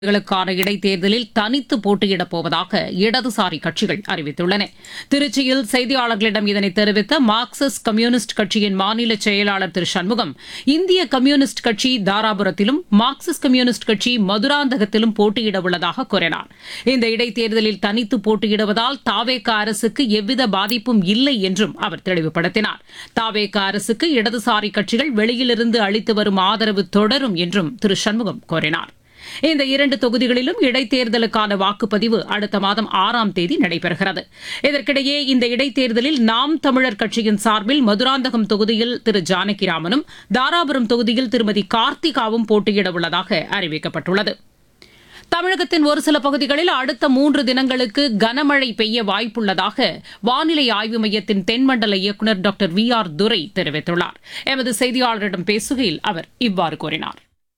களுக்கான இடைத்தேர்தலில் தனித்து போட்டியிடப் போவதாக இடதுசாரி கட்சிகள் அறிவித்துள்ளன திருச்சியில் செய்தியாளர்களிடம் இதனை தெரிவித்த மார்க்சிஸ்ட் கம்யூனிஸ்ட் கட்சியின் மாநில செயலாளர் திரு சண்முகம் இந்திய கம்யூனிஸ்ட் கட்சி தாராபுரத்திலும் மார்க்சிஸ்ட் கம்யூனிஸ்ட் கட்சி மதுராந்தகத்திலும் போட்டியிட உள்ளதாக கூறினார் இந்த இடைத்தேர்தலில் தனித்து போட்டியிடுவதால் தாவேக அரசுக்கு எவ்வித பாதிப்பும் இல்லை என்றும் அவர் தெளிவுபடுத்தினார் தாவேக அரசுக்கு இடதுசாரி கட்சிகள் வெளியிலிருந்து அளித்து வரும் ஆதரவு தொடரும் என்றும் திரு சண்முகம் கூறினார் இந்த இரண்டு தொகுதிகளிலும் இடைத்தேர்தலுக்கான வாக்குப்பதிவு அடுத்த மாதம் ஆறாம் தேதி நடைபெறுகிறது இதற்கிடையே இந்த இடைத்தேர்தலில் நாம் தமிழர் கட்சியின் சார்பில் மதுராந்தகம் தொகுதியில் திரு ஜானகிராமனும் தாராபுரம் தொகுதியில் திருமதி கார்த்திகாவும் போட்டியிட உள்ளதாக அறிவிக்கப்பட்டுள்ளது தமிழகத்தின் ஒரு சில பகுதிகளில் அடுத்த மூன்று தினங்களுக்கு கனமழை பெய்ய வாய்ப்புள்ளதாக வானிலை ஆய்வு மையத்தின் தென்மண்டல இயக்குநர் டாக்டர் வி ஆர் துரை தெரிவித்துள்ளார் எமது செய்தியாளரிடம் பேசுகையில் அவர் இவ்வாறு கூறினார்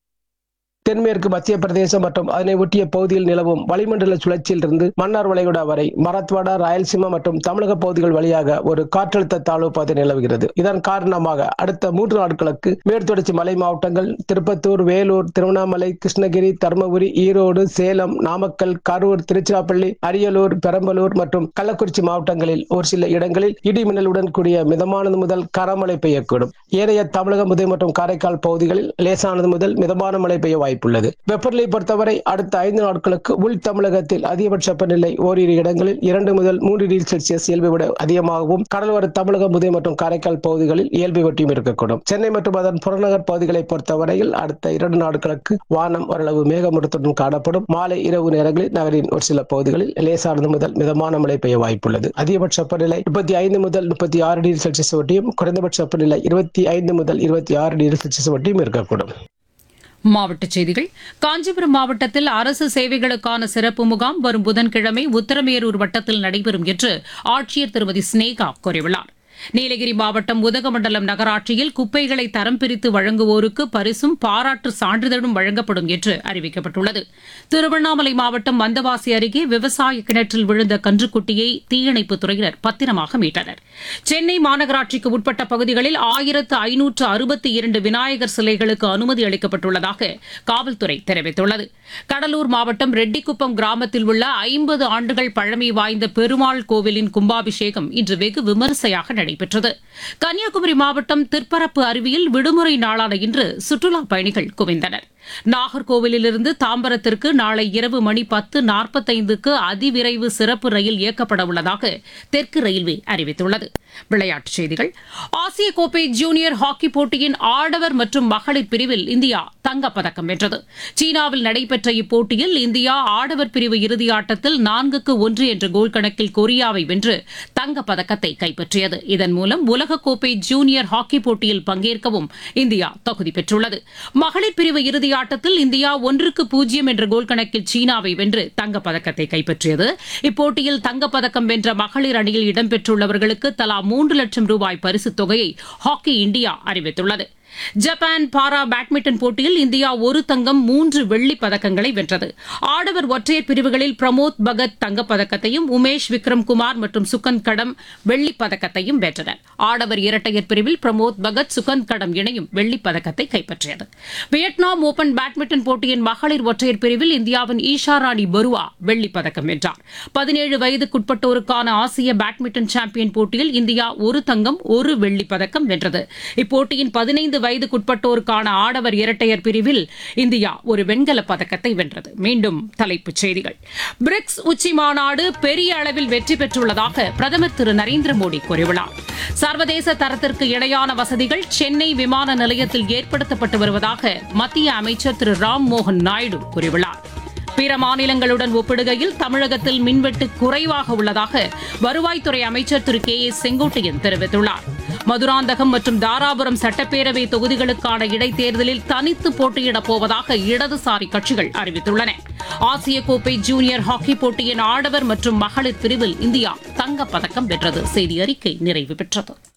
தென்மேற்கு மத்திய பிரதேசம் மற்றும் அதனை ஒட்டிய பகுதியில் நிலவும் வளிமண்டல சுழற்சியிலிருந்து மன்னார் வளைகுடா வரை மராத்வாடா ராயல்சீமா மற்றும் தமிழக பகுதிகள் வழியாக ஒரு காற்றழுத்த தாழ்வு பாதை நிலவுகிறது இதன் காரணமாக அடுத்த மூன்று நாட்களுக்கு மேற்தொடர்ச்சி மலை மாவட்டங்கள் திருப்பத்தூர் வேலூர் திருவண்ணாமலை கிருஷ்ணகிரி தருமபுரி ஈரோடு சேலம் நாமக்கல் கரூர் திருச்சிராப்பள்ளி அரியலூர் பெரம்பலூர் மற்றும் கள்ளக்குறிச்சி மாவட்டங்களில் ஒரு சில இடங்களில் இடி மின்னலுடன் கூடிய மிதமானது முதல் கனமழை பெய்யக்கூடும் ஏனைய தமிழகம் முதல் மற்றும் காரைக்கால் பகுதிகளில் லேசானது முதல் மிதமான மழை பெய்ய வாய்ப்புள்ளது வெப்பநிலை பொறுத்தவரை அடுத்த ஐந்து நாட்களுக்கு உள் தமிழகத்தில் அதிகபட்ச வெப்பநிலை ஓரிரு இடங்களில் இரண்டு முதல் மூன்று டிகிரி செல்சியஸ் இயல்பை விட அதிகமாகவும் கடலோர தமிழகம் முதல் மற்றும் காரைக்கால் பகுதிகளில் இயல்பை ஒட்டியும் இருக்கக்கூடும் சென்னை மற்றும் அதன் புறநகர் பகுதிகளை பொறுத்தவரையில் அடுத்த இரண்டு நாட்களுக்கு வானம் ஓரளவு மேகமூட்டத்துடன் காணப்படும் மாலை இரவு நேரங்களில் நகரின் ஒரு சில பகுதிகளில் லேசானது முதல் மிதமான மழை பெய்ய வாய்ப்புள்ளது அதிகபட்ச வெப்பநிலை முப்பத்தி ஐந்து முதல் முப்பத்தி ஆறு டிகிரி செல்சியஸ் ஒட்டியும் குறைந்தபட்ச வெப்பநிலை இருபத்தி ஐந்து முதல் இருபத்தி ஆறு டிகிரி செல்சியஸ் ஒட்டியும் இருக்கக்கூடும் மாவட்டச் செய்திகள் காஞ்சிபுரம் மாவட்டத்தில் அரசு சேவைகளுக்கான சிறப்பு முகாம் வரும் புதன்கிழமை உத்தரமேரூர் வட்டத்தில் நடைபெறும் என்று ஆட்சியர் திருமதி ஸ்னேகா கூறியுள்ளார் நீலகிரி மாவட்டம் உதகமண்டலம் நகராட்சியில் குப்பைகளை தரம் பிரித்து வழங்குவோருக்கு பரிசும் பாராட்டு சான்றிதழும் வழங்கப்படும் என்று அறிவிக்கப்பட்டுள்ளது திருவண்ணாமலை மாவட்டம் மந்தவாசி அருகே விவசாய கிணற்றில் விழுந்த கன்றுக்குட்டியை தீயணைப்புத் துறையினர் பத்திரமாக மீட்டனர் சென்னை மாநகராட்சிக்கு உட்பட்ட பகுதிகளில் ஆயிரத்து ஐநூற்று அறுபத்தி இரண்டு விநாயகர் சிலைகளுக்கு அனுமதி அளிக்கப்பட்டுள்ளதாக காவல்துறை தெரிவித்துள்ளது கடலூர் மாவட்டம் ரெட்டிக்குப்பம் கிராமத்தில் உள்ள ஐம்பது ஆண்டுகள் பழமை வாய்ந்த பெருமாள் கோவிலின் கும்பாபிஷேகம் இன்று வெகு விமரிசையாக நடைபெற்றது கன்னியாகுமரி மாவட்டம் திற்பரப்பு அருவியில் விடுமுறை நாளான இன்று சுற்றுலாப் பயணிகள் குவிந்தனர் நாகர்கோவிலிருந்து தாம்பரத்திற்கு நாளை இரவு மணி பத்து நாற்பத்தைந்துக்கு அதிவிரைவு சிறப்பு ரயில் இயக்கப்பட உள்ளதாக தெற்கு ரயில்வே அறிவித்துள்ளது விளையாட்டுச் செய்திகள் ஆசிய கோப்பை ஜூனியர் ஹாக்கி போட்டியின் ஆடவர் மற்றும் மகளிர் பிரிவில் இந்தியா தங்கப்பதக்கம் வென்றது சீனாவில் நடைபெற்ற இப்போட்டியில் இந்தியா ஆடவர் பிரிவு இறுதியாட்டத்தில் நான்குக்கு ஒன்று என்ற கோல் கணக்கில் கொரியாவை வென்று தங்கப்பதக்கத்தை கைப்பற்றியது இதன் மூலம் உலகக்கோப்பை ஜூனியர் ஹாக்கி போட்டியில் பங்கேற்கவும் இந்தியா தகுதி பெற்றுள்ளது மகளிர் பிரிவு இறுதியாட்டத்தில் இந்தியா ஒன்றுக்கு பூஜ்ஜியம் என்ற கோல் கணக்கில் சீனாவை வென்று தங்கப்பதக்கத்தை கைப்பற்றியது இப்போட்டியில் தங்கப்பதக்கம் வென்ற மகளிர் அணியில் இடம்பெற்றுள்ளவர்களுக்கு தலா மூன்று லட்சம் ரூபாய் பரிசுத் தொகையை ஹாக்கி இந்தியா அறிவித்துள்ளது ஜப்பான் பாரா பேட்மிண்டன் போட்டியில் இந்தியா ஒரு தங்கம் மூன்று வெள்ளிப் பதக்கங்களை வென்றது ஆடவர் ஒற்றையர் பிரிவுகளில் பிரமோத் பகத் தங்கப்பதக்கத்தையும் உமேஷ் விக்ரம் குமார் மற்றும் சுகந்த் கடம் வெள்ளிப் பதக்கத்தையும் வென்றனர் ஆடவர் இரட்டையர் பிரிவில் பிரமோத் பகத் சுகந்த் கடம் இணையும் வெள்ளிப் பதக்கத்தை கைப்பற்றியது வியட்நாம் ஓபன் பேட்மிண்டன் போட்டியின் மகளிர் ஒற்றையர் பிரிவில் இந்தியாவின் ஈஷா ராணி பருவா வெள்ளிப் பதக்கம் வென்றார் பதினேழு வயதுக்குட்பட்டோருக்கான ஆசிய பேட்மிண்டன் சாம்பியன் போட்டியில் இந்தியா ஒரு தங்கம் ஒரு வெள்ளிப் பதக்கம் வென்றது இப்போட்டியின் பதினைந்து வயதுக்குட்பட்டோருக்கான ஆடவர் இரட்டையர் பிரிவில் இந்தியா ஒரு வெண்கலப் பதக்கத்தை வென்றது மீண்டும் தலைப்புச் செய்திகள் பிரிக்ஸ் உச்சி மாநாடு பெரிய அளவில் வெற்றி பெற்றுள்ளதாக பிரதமர் திரு நரேந்திர மோடி கூறியுள்ளார் சர்வதேச தரத்திற்கு இணையான வசதிகள் சென்னை விமான நிலையத்தில் ஏற்படுத்தப்பட்டு வருவதாக மத்திய அமைச்சர் திரு ராம் மோகன் நாயுடு கூறியுள்ளார் பிற மாநிலங்களுடன் ஒப்பிடுகையில் தமிழகத்தில் மின்வெட்டு குறைவாக உள்ளதாக வருவாய்த்துறை அமைச்சர் திரு கே ஏ செங்கோட்டையன் தெரிவித்துள்ளார் மதுராந்தகம் மற்றும் தாராபுரம் சட்டப்பேரவை தொகுதிகளுக்கான இடைத்தேர்தலில் தனித்து போட்டியிடப் போவதாக இடதுசாரி கட்சிகள் அறிவித்துள்ளன ஆசிய கோப்பை ஜூனியர் ஹாக்கி போட்டியின் ஆடவர் மற்றும் மகளிர் பிரிவில் இந்தியா தங்கப்பதக்கம் வென்றது செய்தி அறிக்கை நிறைவு பெற்றது